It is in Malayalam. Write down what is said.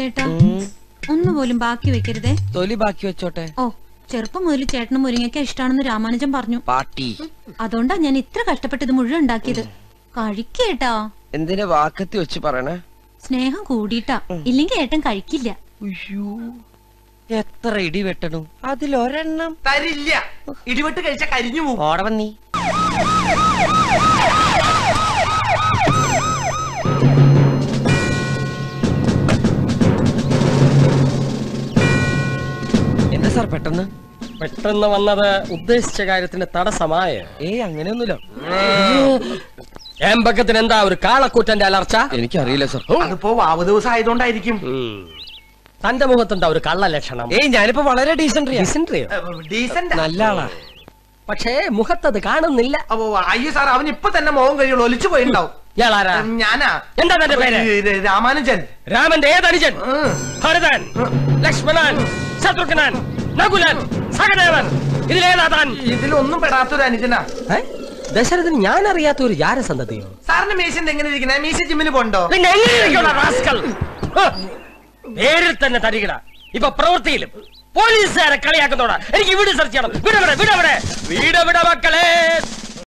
ചേട്ടാ ഒന്നുപോലും ബാക്കി വെക്കരുതേ തൊലി ബാക്കി വെച്ചോട്ടെ ഓ ചെറുപ്പം മുതൽ ചേട്ടന് മുരിങ്ങയ്ക്ക ഇഷ്ടാണെന്ന് രാമാനുജൻ പറഞ്ഞു പാട്ടി അതുകൊണ്ടാ ഞാൻ ഇത്ര കഷ്ടപ്പെട്ട് ഇത് മുഴുവൻ ഉണ്ടാക്കിയത് കഴിക്കേട്ടാ എന്തിനാ വാക്കത്തി വെച്ച് പറയണേ സ്നേഹം കൂടിയിട്ടാ ഇല്ലെങ്കിൽ ഏട്ടൻ കഴിക്കില്ല ഉയ്യോ എത്ര ഇടി വെട്ടണു അതിലൊരെണ്ണം തരില്ല ഇടിവെട്ട് കഴിച്ച കരിഞ്ഞു പോകും ഓടെ വന്നീ എന്താ സാർ പെട്ടെന്ന് പെട്ടെന്ന് വന്നത് ഉദ്ദേശിച്ച കാര്യത്തിന് തടസ്സമായ ഏയ് അങ്ങനെയൊന്നുമില്ല ഏമ്പക്കത്തിന് എന്താ ഒരു കാളക്കൂറ്റന്റെ അലർച്ച എനിക്കറിയില്ല സാർ അതിപ്പോ വാവ് ദിവസം ആയതുകൊണ്ടായിരിക്കും ഉം. തന്റെ മുഖത്തുണ്ടാ ഒരു കള്ള ലക്ഷണം ഏയ് ഞാനിപ്പോ വളരെ ഡീസന്റ് Dysentery യോ? ഡീസന്റ് നല്ല ആളാ പക്ഷേ മുഖത്തത് കാണുന്നില്ല അപ്പൊ അയ്യോ സാർ അവൻ ഇപ്പൊ തന്നെ മോഹം കഴിയുള്ളൂ ഒലിച്ചു പോയിണ്ടാവും ഇയാളാരാ ഞാനാ എന്താ തന്റെ പേര്? ഇത് രാമാനുജൻ രാമന്റെ ഏതനുജൻ ഉം. ഭരതൻ ലക്ഷ്മണൻ ശത്രുഘ്നൻ നകുലൻ സഹദേവൻ ഇതിലേതാ താൻ ഇതിലൊന്നും പെടാത്തൊരു അനുജനാ ഏ? ദശരഥൻ ഞാൻ അറിയാത്ത ഒരു ജാരസന്തതിയോ സാറിന്റെ മീശ എങ്ങനെ ഇരിക്കണേ മീശ ജിമ്മിന് പോണ്ടോ പിന്നെ എങ്ങനെയിരിക്കും റാസ്കൽ ഹ്! പേരിൽ തന്നെ തരികിട ഇപ്പൊ പ്രവൃത്തിയിലും പോലീസുകാരെ കളിയാക്കുന്നോടാ എനിക്ക് വീട് സെർച്ച് ചെയ്യണം വിടവിടെ വിടവിടെ വീട് വിട മക്കളെ